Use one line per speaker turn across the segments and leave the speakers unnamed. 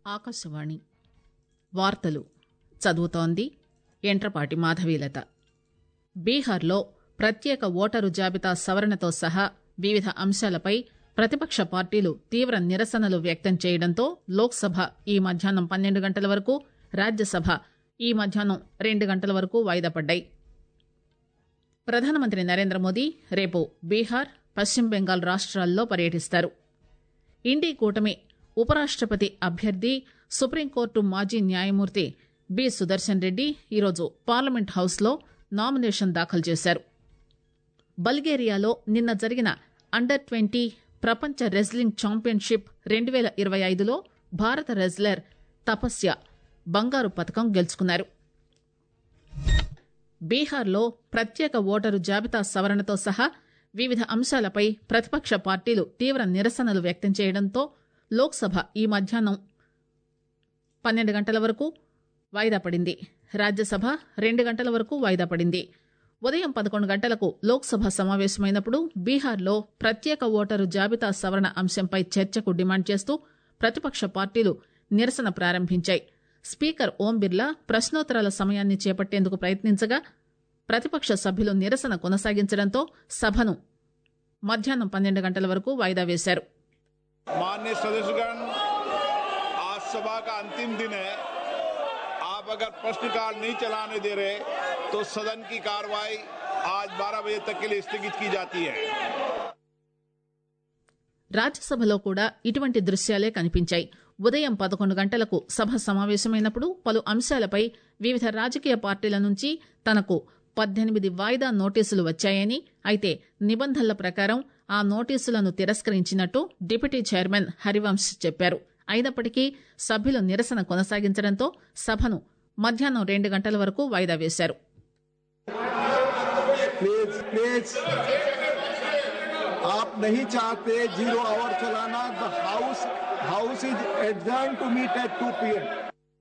ఆకాశవాణి వార్తలు చదువుతోంది ఎంట్రపాటి మాధవీలత బీహార్లో ప్రత్యేక ఓటరు జాబితా సవరణతో సహా వివిధ అంశాలపై ప్రతిపక్ష పార్టీలు తీవ్ర నిరసనలు వ్యక్తం చేయడంతో లోక్ సభ ఈ మధ్యాహ్నం పన్నెండు గంటల వరకు రాజ్యసభ ఈ మధ్యాహ్నం రెండు గంటల వరకు వాయిదా పడ్డాయి ప్రధానమంత్రి నరేంద్ర మోదీ రేపు బీహార్ పశ్చిమ బెంగాల్ రాష్ట్రాల్లో పర్యటిస్తారు ఇండీ కూటమి ఉపరాష్టపతి అభ్యర్థి సుప్రీంకోర్టు మాజీ న్యాయమూర్తి బి సుదర్శన్ రెడ్డి ఈరోజు పార్లమెంట్ హౌస్లో నామినేషన్ దాఖలు చేశారు బల్గేరియాలో నిన్న జరిగిన అండర్ ట్వంటీ ప్రపంచ రెజ్లింగ్ ఛాంపియన్షిప్ రెండు పేల ఇరవై ఐదులో భారత రెజ్లర్ తపస్య బంగారు పతకం గెలుచుకున్నారు బీహార్లో ప్రత్యేక ఓటరు జాబితా సవరణతో సహా వివిధ అంశాలపై ప్రతిపక్ష పార్టీలు తీవ్ర నిరసనలు వ్యక్తం చేయడంతో లోక్సభ ఈ మధ్యాహ్నం పన్నెండు గంటల వరకు వాయిదా పడింది రాజ్యసభ రెండు గంటల వరకు వాయిదా పడింది ఉదయం పదకొండు గంటలకు లోక్సభ సమావేశమైనప్పుడు బీహార్లో ప్రత్యేక ఓటరు జాబితా సవరణ అంశంపై చర్చకు డిమాండ్ చేస్తూ ప్రతిపక్ష పార్టీలు నిరసన ప్రారంభించాయి స్పీకర్ ఓం బిర్లా ప్రశ్నోత్తరాల సమయాన్ని చేపట్టేందుకు ప్రయత్నించగా ప్రతిపక్ష సభ్యులు నిరసన కొనసాగించడంతో సభను మధ్యాహ్నం పన్నెండు గంటల వరకు వాయిదా వేశారు
माननीय सदस्यगण आज सभा का अंतिम दिन है आप अगर प्रश्नकाल नहीं चलाने दे रहे तो सदन की कार्रवाई आज 12 बजे तक के लिए स्थगित की जाती है
రాజ్యసభలో కూడా ఇటువంటి దృశ్యాలే కనిపించాయి ఉదయం పదకొండు గంటలకు సభ సమావేశమైనప్పుడు పలు అంశాలపై వివిధ రాజకీయ పార్టీల నుంచి తనకు పద్దెనిమిది వాయిదా నోటీసులు వచ్చాయని అయితే నిబంధనల ప్రకారం ఆ నోటీసులను తిరస్కరించినట్టు డిప్యూటీ చైర్మన్ హరివంశ్ చెప్పారు అయినప్పటికీ సభ్యులు నిరసన కొనసాగించడంతో సభను మధ్యాహ్నం రెండు గంటల వరకు వాయిదా వేశారు
प्लीज प्लीज आप नहीं चाहते जीरो आवर चलाना the house house is adjourn to meet at two P M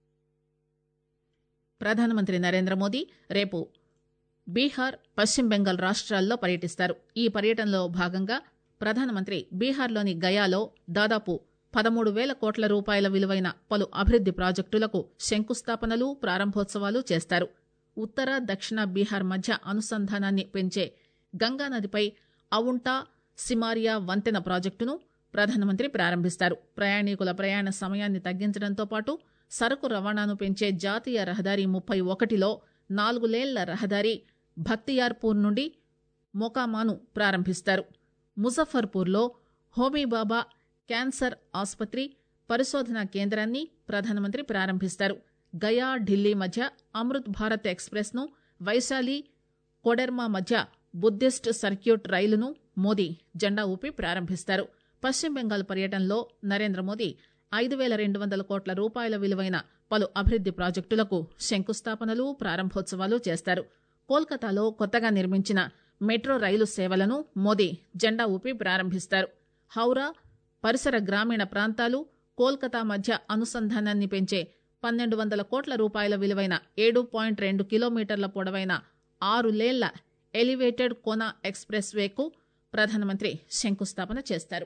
ప్రధానమంత్రి నరేంద్ర మోదీ రేపు బీహార్ పశ్చిమ బెంగాల్ రాష్ట్రాల్లో పర్యటిస్తారు ఈ పర్యటనలో భాగంగా ప్రధానమంత్రి బీహార్లోని గయాలో దాదాపు పదమూడు వేల కోట్ల రూపాయల విలువైన పలు అభివృద్ది ప్రాజెక్టులకు శంకుస్థాపనలు ప్రారంభోత్సవాలు చేస్తారు ఉత్తర దక్షిణ బీహార్ మధ్య అనుసంధానాన్ని పెంచే గంగానదిపై అవుంటా సిమారియా వంతెన ప్రాజెక్టును ప్రధానమంత్రి ప్రారంభిస్తారు ప్రయాణికుల ప్రయాణ సమయాన్ని తగ్గించడంతో పాటు సరకు రవాణాను పెంచే జాతీయ రహదారి ముప్పై ఒకటిలో నాలుగు లేన్ల రహదారి భక్తియార్పూర్ నుండి మొకామాను ప్రారంభిస్తారు ముజఫర్పూర్లో హోమీబాబా క్యాన్సర్ ఆసుపత్రి పరిశోధనా కేంద్రాన్ని ప్రధానమంత్రి ప్రారంభిస్తారు గయా ఢిల్లీ మధ్య అమృత్ భారత్ ఎక్స్ప్రెస్ ను వైశాలి కొడెర్మా మధ్య బుద్దిస్ట్ సర్క్యూట్ రైలును మోదీ జెండా ఊపి ప్రారంభిస్తారు పశ్చిమ బెంగాల్ పర్యటనలో నరేంద్ర మోదీ ఐదు వేల రెండు వందల కోట్ల రూపాయల విలువైన పలు అభివృద్ది ప్రాజెక్టులకు శంకుస్థాపనలు ప్రారంభోత్సవాలు చేస్తారు కోల్కతాలో కొత్తగా నిర్మించిన మెట్రో రైలు సేవలను మోదీ జెండా ఊపి ప్రారంభిస్తారు హౌరా పరిసర గ్రామీణ ప్రాంతాలు కోల్కతా మధ్య అనుసంధానాన్ని పెంచే పన్నెండు వందల కోట్ల రూపాయల విలువైన ఏడు పాయింట్ రెండు కిలోమీటర్ల పొడవైన ఆరు లేన్ల ఎలివేటెడ్ కోనా ఎక్స్ప్రెస్ వేకు ప్రధానమంత్రి శంకుస్థాపన చేస్తారు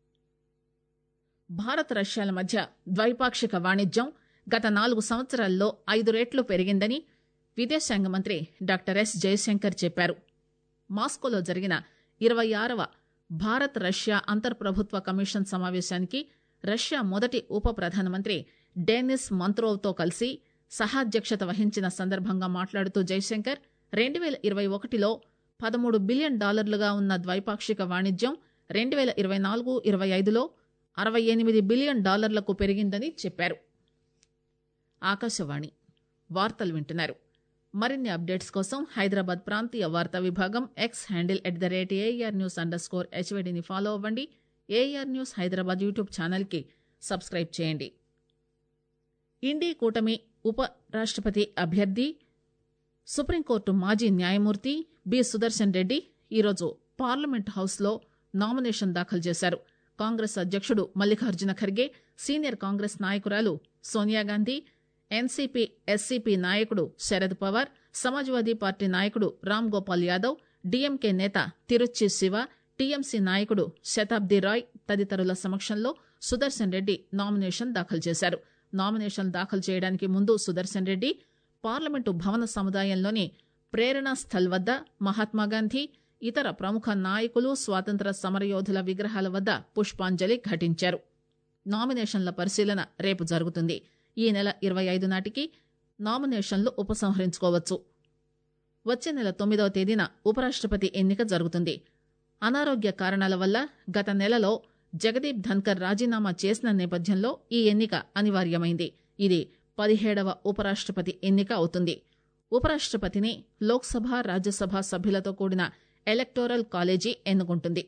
భారత్ రష్యాల మధ్య ద్వైపాక్షిక వాణిజ్యం గత నాలుగు సంవత్సరాల్లో ఐదు రెట్లు పెరిగిందని విదేశాంగ మంత్రి డాక్టర్ ఎస్ జయశంకర్ చెప్పారు మాస్కోలో జరిగిన ఇరవై ఆరవ భారత్ రష్యా అంతర్ప్రభుత్వ కమిషన్ సమావేశానికి రష్యా మొదటి ఉప ప్రధానమంత్రి డేనిస్ మంత్రోవ్తో కలిసి సహాధ్యక్షత వహించిన సందర్భంగా మాట్లాడుతూ జైశంకర్ రెండు వేల ఇరవై ఒకటిలో పదమూడు బిలియన్ డాలర్లుగా ఉన్న ద్వైపాక్షిక వాణిజ్యం రెండు వేల ఇరవై నాలుగు ఇరవై ఐదులో అరవై ఎనిమిది బిలియన్ డాలర్లకు పెరిగిందని చెప్పారు ఆకాశవాణి వార్తలు వింటున్నారు మరిన్ని అప్డేట్స్ కోసం హైదరాబాద్ ప్రాంతీయ వార్తా విభాగం X handle at the rate AIR news underscore హెచ్వైడిని ఫాలో అవ్వండి ఏఆర్ న్యూస్ హైదరాబాద్ యూట్యూబ్ ఛానల్కి సబ్స్క్రైబ్ చేయండి ఇండీ కూటమి ఉప రాష్టపతి అభ్యర్థి సుప్రీంకోర్టు మాజీ న్యాయమూర్తి బి సుదర్శన్ రెడ్డి ఈరోజు పార్లమెంట్ హౌస్లో నామినేషన్ దాఖలు చేశారు కాంగ్రెస్ అధ్యక్షుడు మల్లికార్జున ఖర్గే సీనియర్ కాంగ్రెస్ నాయకురాలు సోనియాగాంధీ ఎన్సీపీ ఎస్సీపీ నాయకుడు శరద్ పవార్ సమాజ్వాదీ పార్టీ నాయకుడు రామ్ గోపాల్ యాదవ్ డీఎంకే నేత తిరుచి శివ టీఎంసీ నాయకుడు శతాబ్ది రాయ్ తదితరుల సమక్షంలో సుదర్శన్ రెడ్డి నామినేషన్ దాఖలు చేశారు నామినేషన్ దాఖలు చేయడానికి ముందు సుదర్శన్ రెడ్డి పార్లమెంటు భవన సముదాయంలోని ప్రేరణా స్థల్ వద్ద మహాత్మాగాంధీ ఇతర ప్రముఖ నాయకులు స్వాతంత్ర సమరయోధుల విగ్రహాల వద్ద పుష్పాంజలి ఘటించారు నామినేషన్ల పరిశీలన రేపు జరుగుతుంది ఈ నెల ఇరవై ఐదు నాటికి నామినేషన్లు ఉపసంహరించుకోవచ్చు వచ్చే నెల తొమ్మిదవ తేదీన ఉపరాష్టపతి ఎన్నిక జరుగుతుంది అనారోగ్య కారణాల వల్ల గత నెలలో జగదీప్ ధన్కర్ రాజీనామా చేసిన నేపథ్యంలో ఈ ఎన్నిక అనివార్యమైంది ఇది పదిహేడవ ఉపరాష్టపతి ఎన్నిక అవుతుంది ఉపరాష్టపతిని లోక్సభ రాజ్యసభ సభ్యులతో కూడిన ఎలక్టోరల్ కాలేజీ ఎన్నుకుంటుంది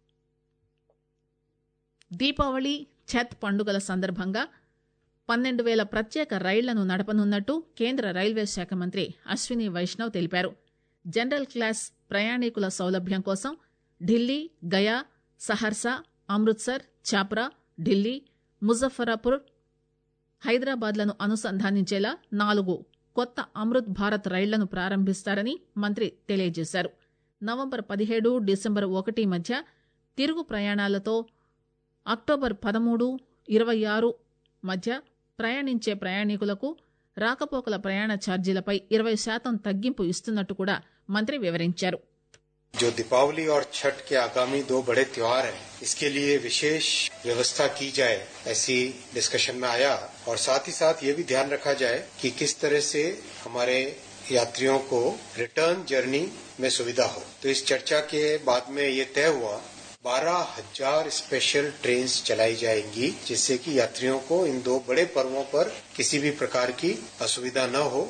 దీపావళి ఛత్ పండుగల సందర్భంగా పన్నెండు వేల ప్రత్యేక రైళ్లను నడపనున్నట్టు కేంద్ర రైల్వే శాఖ మంత్రి అశ్విని వైష్ణవ్ తెలిపారు జనరల్ క్లాస్ ప్రయాణికుల సౌలభ్యం కోసం ఢిల్లీ గయా సహర్సా అమృత్సర్ ఛాప్రా ఢిల్లీ ముజఫరాపూర్ హైదరాబాద్లను అనుసంధానించేలా నాలుగు కొత్త అమృత్ భారత్ రైళ్లను ప్రారంభిస్తారని మంత్రి తెలియజేశారు నవంబర్ పదిహేడు డిసెంబర్ ఒకటి మధ్య తిరుగు ప్రయాణాలతో అక్టోబర్ పదమూడు ఇరవై ఆరు మధ్య ప్రయాణించే ప్రయాణికులకు రాకపోకల ప్రయాణ ఛార్జీలపై ఇరవై శాతం తగ్గింపు ఇస్తున్నట్టు కూడా మంత్రి వివరించారు
जो दीपावली और छठ के आगामी दो बड़े त्योहार हैं इसके लिए विशेष व्यवस्था की जाए ऐसी डिस्कशन में आया और साथ ही साथ ये भी ध्यान रखा जाए कि किस तरह से हमारे यात्रियों को रिटर्न जर्नी में सुविधा हो तो इस चर्चा के बाद में ये तय हुआ बारह हजार स्पेशल ट्रेन चलाई जाएंगी जिससे कि यात्रियों को इन दो बड़े पर्वों पर किसी भी प्रकार की असुविधा न हो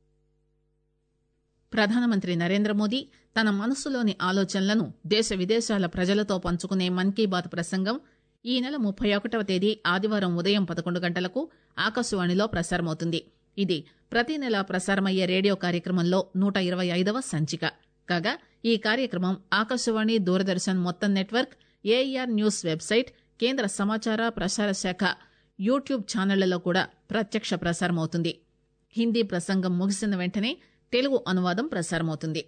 ప్రధానమంత్రి నరేంద్ర మోదీ తన మనసులోని ఆలోచనలను దేశ విదేశాల ప్రజలతో పంచుకునే మన్ కీ బాత్ ప్రసంగం ఈ నెల ముప్పై ఒకటవ తేదీ ఆదివారం ఉదయం పదకొండు గంటలకు ఆకాశవాణిలో ప్రసారమవుతుంది ఇది ప్రతి నెలా ప్రసారమయ్యే రేడియో కార్యక్రమంలో నూట ఇరవై ఐదవ సంచిక కాగా ఈ కార్యక్రమం ఆకాశవాణి దూరదర్శన్ మొత్తం నెట్వర్క్ ఏఆర్ న్యూస్ వెబ్సైట్ కేంద్ర సమాచార ప్రసార శాఖ యూట్యూబ్ ఛానళ్లలో కూడా ప్రత్యక్ష ప్రసారమవుతుంది హిందీ ప్రసంగం ముగిసిన వెంటనే తెలుగు అనువాదం ప్రసారమవుతుంది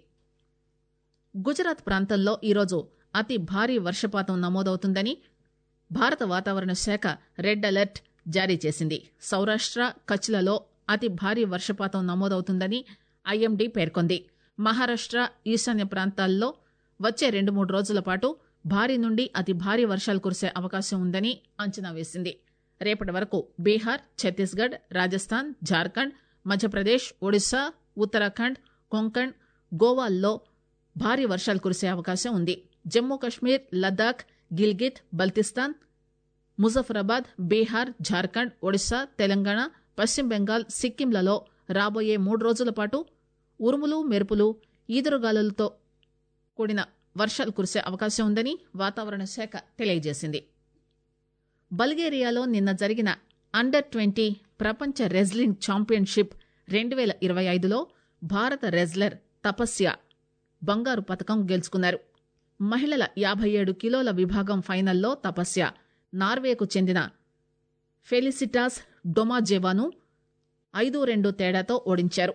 గుజరాత్ ప్రాంతంలో ఈరోజు అతి భారీ వర్షపాతం నమోదవుతుందని భారత వాతావరణ శాఖ రెడ్ అలర్ట్ జారీ చేసింది సౌరాష్ట్ర కచ్లలో అతి భారీ వర్షపాతం నమోదవుతుందని ఐఎండీ పేర్కొంది మహారాష్ట్ర ఈశాన్య ప్రాంతాల్లో వచ్చే రెండు మూడు రోజుల పాటు భారీ నుండి అతి భారీ వర్షాలు కురిసే అవకాశం ఉందని అంచనా వేసింది రేపటి వరకు బీహార్ ఛత్తీస్గఢ్ రాజస్థాన్ జార్ఖండ్ మధ్యప్రదేశ్ ఒడిశా ఉత్తరాఖండ్ కొంకణ్ గోవాల్లో భారీ వర్షాలు కురిసే అవకాశం ఉంది జమ్మూ కశ్మీర్ లద్దాఖ్ గిల్గిత్ బల్తిస్తాన్ ముజఫరాబాద్ బీహార్ జార్ఖండ్ ఒడిశా తెలంగాణ పశ్చిమ బెంగాల్ సిక్కింలలో రాబోయే మూడు రోజుల పాటు ఉరుములు మెరుపులు ఈదురుగాలులతో కూడిన వర్షాలు కురిసే అవకాశం ఉందని వాతావరణ శాఖ తెలియజేసింది బల్గేరియాలో నిన్న జరిగిన అండర్ ట్వంటీ ప్రపంచ రెజ్లింగ్ ఛాంపియన్షిప్ రెండు వేల ఇరవై ఐదులో భారత రెజ్లర్ తపస్య బంగారు పథకం గెలుచుకున్నారు మహిళల యాభై ఏడు కిలోల విభాగం ఫైనల్లో తపస్య నార్వేకు చెందిన ఫెలిసిటాస్ డొమాజెవాను ఐదు రెండు తేడాతో ఓడించారు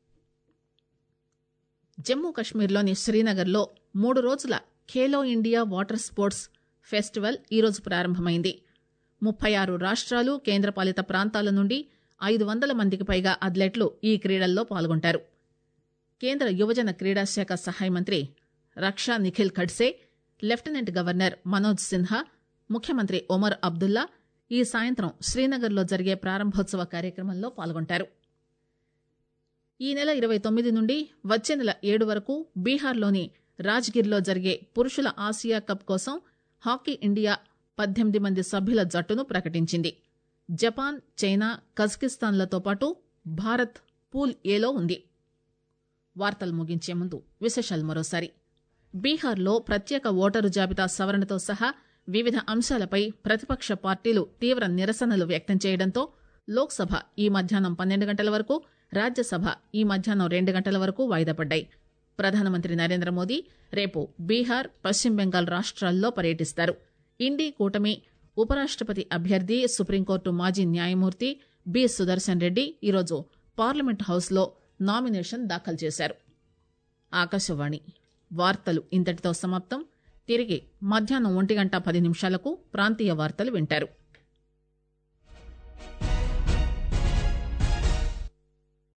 జమ్మూ కశ్మీర్లోని శ్రీనగర్లో మూడు రోజుల Khelo India water sports festival ఈరోజు ప్రారంభమైంది ముప్పై ఆరు రాష్ట్రాలు కేంద్రపాలిత ప్రాంతాల నుండి ఐదు వందల మందికి పైగా అథ్లెట్లు ఈ క్రీడల్లో పాల్గొంటారు కేంద్ర యువజన క్రీడా శాఖ సహాయ మంత్రి రక్షా నిఖిల్ ఖడ్సే లెఫ్టినెంట్ గవర్నర్ మనోజ్ సిన్హా ముఖ్యమంత్రి ఒమర్ అబ్దుల్లా ఈ సాయంత్రం శ్రీనగర్లో జరిగే ప్రారంభోత్సవ కార్యక్రమంలో పాల్గొంటారు ఈ నెల ఇరవై తొమ్మిది నుండి వచ్చే నెల ఏడు వరకు బీహార్లోని రాజ్గిర్లో జరిగే పురుషుల ఆసియా కప్ కోసం హాకీ ఇండియా పద్దెనిమిది మంది సభ్యుల జట్టును ప్రకటించింది జపాన్ చైనా కజకిస్తాన్లతో పాటు భారత్ పూల్ ఏలో ఉంది వార్తలు ముగించే ముందు విశేషాలు మరోసారి బీహార్లో ప్రత్యేక ఓటరు జాబితా సవరణతో సహా వివిధ అంశాలపై ప్రతిపక్ష పార్టీలు తీవ్ర నిరసనలు వ్యక్తం చేయడంతో లోక్సభ ఈ మధ్యాహ్నం పన్నెండు గంటల వరకు రాజ్యసభ ఈ మధ్యాహ్నం రెండు గంటల వరకు వాయిదా పడ్డాయి ప్రధానమంత్రి నరేంద్ర మోదీ రేపు బీహార్ పశ్చిమ బెంగాల్ రాష్ట్రాల్లో పర్యటిస్తారు ఇండీ కూటమి ఉపరాష్టపతి అభ్యర్థి సుప్రీంకోర్టు మాజీ న్యాయమూర్తి బి సుదర్శన్ రెడ్డి ఈరోజు పార్లమెంట్ హౌస్లో నామినేషన్ దాఖలు చేశారు ఆకాశవాణి వార్తలు ఇంతటితో సమాప్తం తిరిగి మధ్యాహ్నం ఒంటి గంట పది నిమిషాలకు ప్రాంతీయ వార్తలు వింటారు